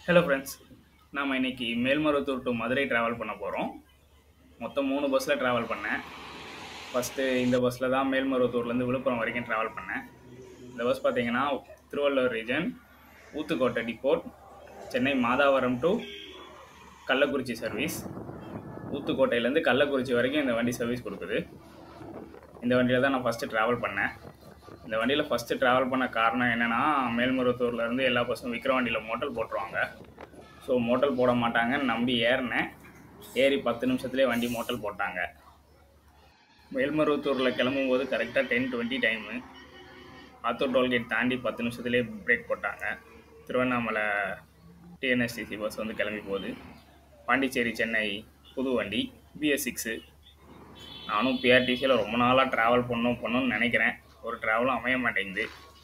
hello friends நாம் இன்னைக்கு Melmaruvathur to Madurai travel பண்ண போகிறோம் மொத்தம் மூணு பஸ்ஸில் ட்ராவல் பண்ணேன் ஃபஸ்ட்டு இந்த பஸ்ஸில் தான் மேல்மருவத்தூர்லேருந்து விழுப்புரம் வரைக்கும் ட்ராவல் பண்ணேன் இந்த பஸ் பார்த்தீங்கன்னா Thiruvallur region Uthukottai depot Chennai Madhavaram to Kallakurichi service ஊத்துக்கோட்டையிலேருந்து கள்ளக்குறிச்சி வரைக்கும் இந்த வண்டி சர்வீஸ் கொடுக்குது இந்த வண்டியில் தான் நான் ஃபஸ்ட்டு ட்ராவல் பண்ணேன் இந்த வண்டியில் ஃபஸ்ட்டு ட்ராவல் பண்ண காரணம் என்னென்னா மேல்மருவத்தூர்லேருந்து எல்லா பஸ்ஸும் விக்ரவாண்டியில் மோட்டல் போட்டுருவாங்க ஸோ மோட்டல் போட மாட்டாங்கன்னு நம்பி ஏறினேன் ஏறி பத்து நிமிஷத்துலேயே வண்டி மோட்டல் போட்டாங்க மேல்மருவத்தூரில் கிளம்பும்போது கரெக்டாக ten twenty time Attur tollgate தாண்டி பத்து நிமிஷத்துலேயே பிரேக் போட்டாங்க திருவண்ணாமலை டிஎன்எஸ்டிசி பஸ் வந்து கிளம்பி போகுது பாண்டிச்சேரி சென்னை புது வண்டி பிஎஸ் சிக்ஸு நானும் பிஆர்டிசியில் ரொம்ப நாளாக ட்ராவல் பண்ணணும் பண்ணணும்னு நினைக்கிறேன் ஒரு ட்ராவலும் அமைய மாட்டேங்குது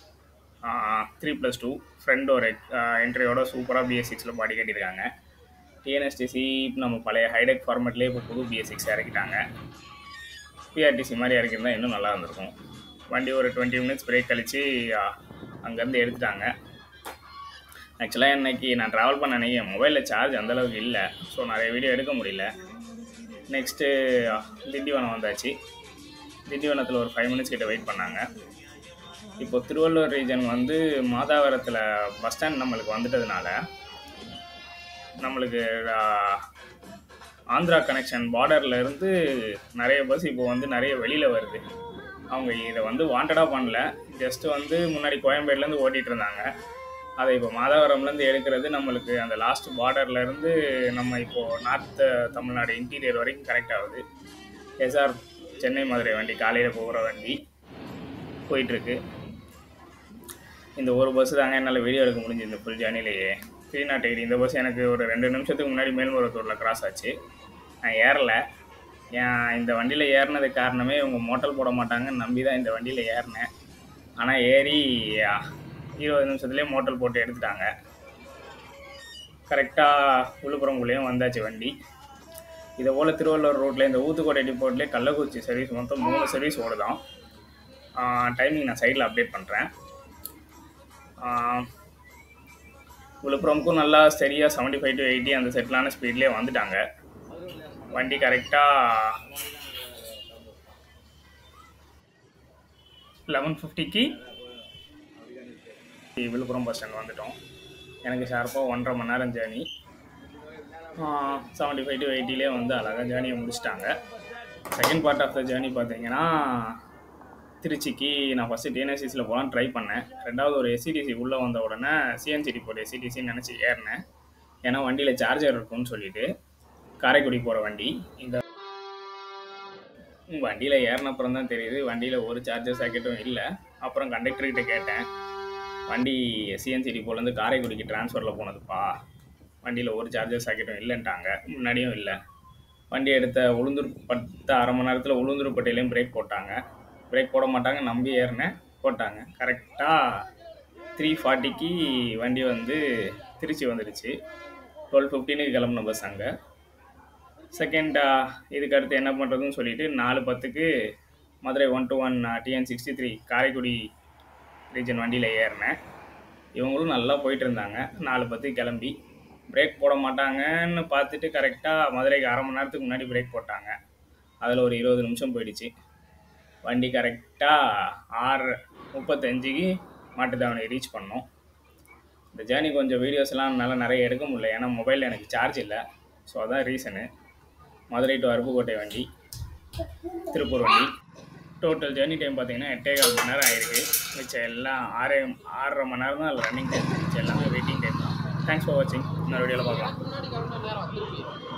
த்ரீ ப்ளஸ் டூ ஃப்ரெண்ட் ஒரு என்ட்ரியோட சூப்பராக பிஎஸ் சிக்ஸில் பாடி கட்டியிருக்காங்க டிஎன்எஸ்டிசி நம்ம பழைய ஹைடெக் ஃபார்மேட்லேயே இப்போ புது பிஎஸ் சிக்ஸ் இறக்கிட்டாங்க பிஆர்டிசி மாதிரி இறக்கியிருந்தா இன்னும் நல்லா இருந்திருக்கும் வண்டி ஒரு டுவெண்ட்டி மினிட்ஸ் பிரேக் கழித்து அங்கேருந்து எடுத்துட்டாங்க ஆக்சுவலாக இன்னைக்கு நான் ட்ராவல் பண்ண அன்றைக்கி என் மொபைலில் சார்ஜ் அந்தளவுக்கு இல்லை ஸோ நிறைய வீடியோ எடுக்க முடியல நெக்ஸ்ட்டு திண்டிவனம் வந்தாச்சு திண்டிவனத்தில் ஒரு ஃபைவ் மினிட்ஸ் கிட்ட வெயிட் பண்ணாங்க இப்போ திருவள்ளூர் ரீஜன் வந்து மாதாவரத்தில் பஸ் ஸ்டாண்ட் நம்மளுக்கு வந்துட்டதுனால நம்மளுக்கு ஆஹ், ஆந்திரா கனெக்ஷன் பார்டரில் இருந்து நிறைய பஸ் இப்போ வந்து நிறைய வெளியில் வருது அவங்க இதை வந்து வாண்டடாக பண்ணல ஜஸ்ட்டு வந்து முன்னாடி கோயம்பேடுலேருந்து ஓட்டிகிட்டு இருந்தாங்க அதை இப்போ மாதவரம்லேருந்து எடுக்கிறது நம்மளுக்கு அந்த லாஸ்ட் பார்டர்ல இருந்து நம்ம இப்போது நார்த் தமிழ்நாடு இன்டீரியர் வரைக்கும் கனெக்ட் ஆகுது எஸ்ஆர் சென்னை மதுரை வண்டி காலையில் போகிற வண்டி போயிட்டுருக்கு இந்த ஒரு பஸ் தாங்க என்னால் வீடியோ எடுக்க முடிஞ்சு இந்த ஃபுல் ஜேர்னிலேயே த்ரீ நாட் எயிட் இந்த பஸ் எனக்கு ஒரு ரெண்டு நிமிஷத்துக்கு முன்னாடி மேல்மருவத்தூரில் கிராஸ் ஆச்சு நான் ஏறல ஏன் இந்த வண்டியில் ஏறினதுக்கு காரணமே இவங்க மோட்டல் போட மாட்டாங்கன்னு நம்பி தான் இந்த வண்டியில் ஏறினேன் ஆனால் ஏறி ஆ, இருபது நிமிஷத்துலேயே மோட்டல் போட்டு எடுத்துட்டாங்க கரெக்டாக விழுப்புரங்குள்ளேயும் வந்தாச்சு வண்டி இதை போல் திருவள்ளூர் ரோட்டில் இந்த ஊத்துக்கோட்டை டிப்போட்லேயே கள்ளக்குறிச்சி சர்வீஸ் மொத்தம் மூணு சர்வீஸ் ஓடுதான் டைமிங் நான் சைடில் அப்டேட் பண்ணுறேன் விழுப்புரமுக்கும் நல்லா சரியாக செவன்ட்டி ஃபைவ் டு எயிட்டி அந்த செட்டிலான ஸ்பீட்லேயே வந்துட்டாங்க வண்டி கரெக்டாக லெவன் ஃபிஃப்டிக்கு விழுப்புரம் பஸ் ஸ்டாண்ட் வந்துட்டோம் எனக்கு ஷார்ப்பாக ஒன்றரை மணி நேரம் ஜேர்னி செவன்ட்டி ஃபைவ் டு எயிட்டிலே வந்து அழகாக ஜேர்னியை முடிச்சிட்டாங்க second part of the journey பார்த்தீங்கன்னா திருச்சிக்கு நான் ஃபஸ்ட்டு டிஎன்எஸ்சிஸில் போகலாம் ட்ரை பண்ணேன் ரெண்டாவது ஒரு எஸ்சிடிசி உள்ளே வந்த உடனே சிஎன்சிடி போட்டு எஸ்சிடிசின்னு நினச்சி ஏறினேன் ஏன்னா வண்டியில் சார்ஜர் இருக்கும்னு சொல்லிட்டு காரைக்குடி போகிற வண்டி இந்த வண்டியில் ஏறினப்புறம் தான் தெரியுது வண்டியில் ஒரு சார்ஜர் சாக்கெட்டும் இல்லை அப்புறம் கண்டக்டர்கிட்ட கேட்டேன் வண்டி சிஎன்சிடி போலேருந்து காரைக்குடிக்கு ட்ரான்ஸ்ஃபரில் போனதுப்பா வண்டியில் ஒரு சார்ஜர் சாக்கெட்டும் இல்லைன்ட்டாங்க முன்னாடியும் இல்லை வண்டி எடுத்த உளுந்தூர் பத்து அரை மணி நேரத்தில் உளுந்தூர்பேட்டையிலையும் பிரேக் போட்டாங்க பிரேக் போட மாட்டாங்க நம்பி ஏறினேன் போட்டாங்க கரெக்டாக த்ரீ ஃபார்ட்டிக்கு வண்டி வந்து திருச்சி வந்துடுச்சு டுவெல் ஃபிஃப்டீனுக்கு கிளம்புன பஸ் அங்கே செகண்டா இதுக்கு அடுத்து என்ன பண்ணுறதுன்னு சொல்லிட்டு நாலு பத்துக்கு Madurai one to one TN sixty three Karaikudi region வண்டியில் ஏறினேன் இவங்களும் நல்லா போயிட்டு இருந்தாங்க நாலு பத்துக்கு கிளம்பி பிரேக் போட மாட்டாங்கன்னு பார்த்துட்டு கரெக்டாக மதுரைக்கு அரை மணி நேரத்துக்கு முன்னாடி பிரேக் போட்டாங்க அதில் ஒரு இருபது நிமிஷம் போயிடுச்சு வண்டி கரெக்டாக ஆறு முப்பத்தஞ்சுக்கு மாட்டுத்தாவணி ரீச் பண்ணோம் இந்த ஜேர்னி கொஞ்சம் வீடியோஸ்லாம் என்னால் நிறைய எடுக்க முடியல ஏன்னா மொபைலில் எனக்கு சார்ஜ் இல்லை ஸோ அதான் ரீசனு மதுரை டு அருப்புக்கோட்டை வண்டி திருப்பூர் வண்டி டோட்டல் ஜேர்னி டைம் பார்த்தீங்கன்னா எட்டே கால் மணி நேரம் ஆயிருக்கு மிச்சம் எல்லாம் ஆறே ஆறரை மணி நேரம் தான் ரன்னிங் டைம் மிச்சம் எல்லாமே வெயிட்டிங் டைம் தான் தேங்க்ஸ் ஃபார் வாட்சிங் இன்னொரு வீடியோவில் பார்க்கலாம்